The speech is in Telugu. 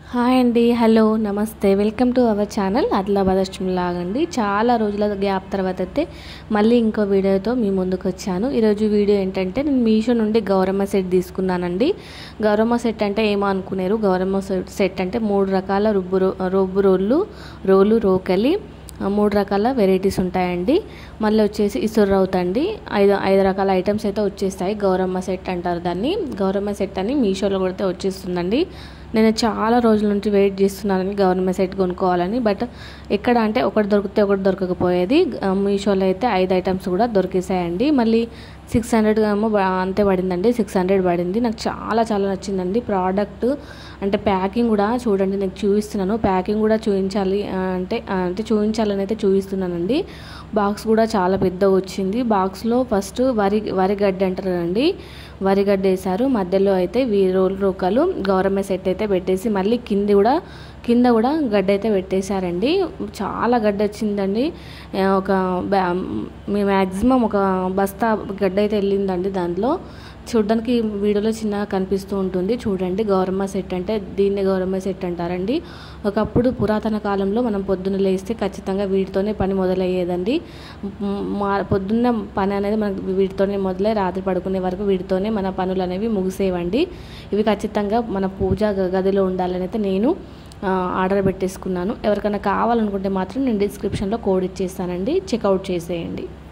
హాయ్ అండి హలో నమస్తే welcome to our channel Adilabad Ashtami లాగండి చాలా రోజుల గ్యాప్ తర్వాత అయితే మళ్ళీ ఇంకో వీడియోతో మీ ముందుకు వచ్చాను ఈరోజు వీడియో ఏంటంటే నేను మీషో నుండి గౌరమ్మ సెట్ తీసుకున్నానండి గౌరమ్మ సెట్ అంటే ఏమో అనుకునేరు గౌరమ్మ సెట్ సెట్ అంటే మూడు రకాల రుబ్బు రో రుబ్బు రోళ్ళు రోలు రోకలి ఆ, మూడు రకాల వెరైటీస్ ఉంటాయండి మళ్ళీ వచ్చేసి ఇసురు అవుతండి ఐదు ఐదు రకాల ఐటమ్స్ అయితే వచ్చేస్తాయి గౌరమ్మ సెట్ అంటారు దాన్ని గౌరమ్మ సెట్ అని మీషోలో కొడితే వచ్చేస్తుందండి నేను చాలా రోజుల నుంచి వెయిట్ చేస్తున్నానని గవర్నమెంట్ సెట్ కొనుక్కోవాలని బట్ ఎక్కడ అంటే ఒకటి దొరికితే ఒకటి దొరకకపోయేది ఆ, మీషోలో అయితే ఐదు ఐటమ్స్ కూడా దొరికేసాయండి మళ్ళీ సిక్స్ హండ్రెడ్ ఏమో బ- అంతే పడిందండి సిక్స్ హండ్రెడ్ పడింది నాకు చాలా చాలా నచ్చిందండి ప్రోడక్ట్ అంటే ప్యాకింగ్ కూడా చూడండి నేను చూపిస్తున్నాను ప్యాకింగ్ కూడా చూపించాలి ఆ, అంటే ఆ, అంటే చూపించాలని అయితే చూపిస్తున్నానండి బాక్స్ కూడా చాలా పెద్దగా వచ్చింది బాక్స్లో ఫస్ట్ వరి వరి గడ్డి అంటారు అండి వరి గడ్డ వేశారు మధ్యలో అయితే వీ రోల్ రోకలు గవర్నమెంట్ సెట్ అయితే పెట్టేసి మళ్ళీ కింది కూడా కింద కూడా గడ్డ అయితే పెట్టేశారండి చాలా గడ్డ వచ్చిందండి ఆ, ఒక బ్యా మీ మ్యాక్సిమం ఒక బస్తా గడ్డ అయితే వెళ్ళిందండి దాంట్లో చూడడానికి వీడియోలో చిన్నగా కనిపిస్తూ ఉంటుంది చూడండి గౌరమ్మ సెట్ అంటే దీన్ని గౌరమ్మ సెట్ అంటారండి ఒకప్పుడు పురాతన కాలంలో మనం పొద్దున్న లేస్తే ఖచ్చితంగా వీటితోనే పని మొదలయ్యేదండి మ్, మా పొద్దున్న పని అనేది మనకు వీటితోనే మొదలై రాత్రి పడుకునే వరకు వీటితోనే మన పనులు అనేవి ముగిసేవండి ఇవి ఖచ్చితంగా మన పూజ గ- గదిలో ఉండాలని అయితే నేను ఆ, ఆర్డర్ పెట్టేసుకున్నాను ఎవరికైనా కావాలనుకుంటే మాత్రం నేను డిస్క్రిప్షన్లో కోడ్ ఇచ్చేస్తానండి చెక్అవుట్ చేసేయండి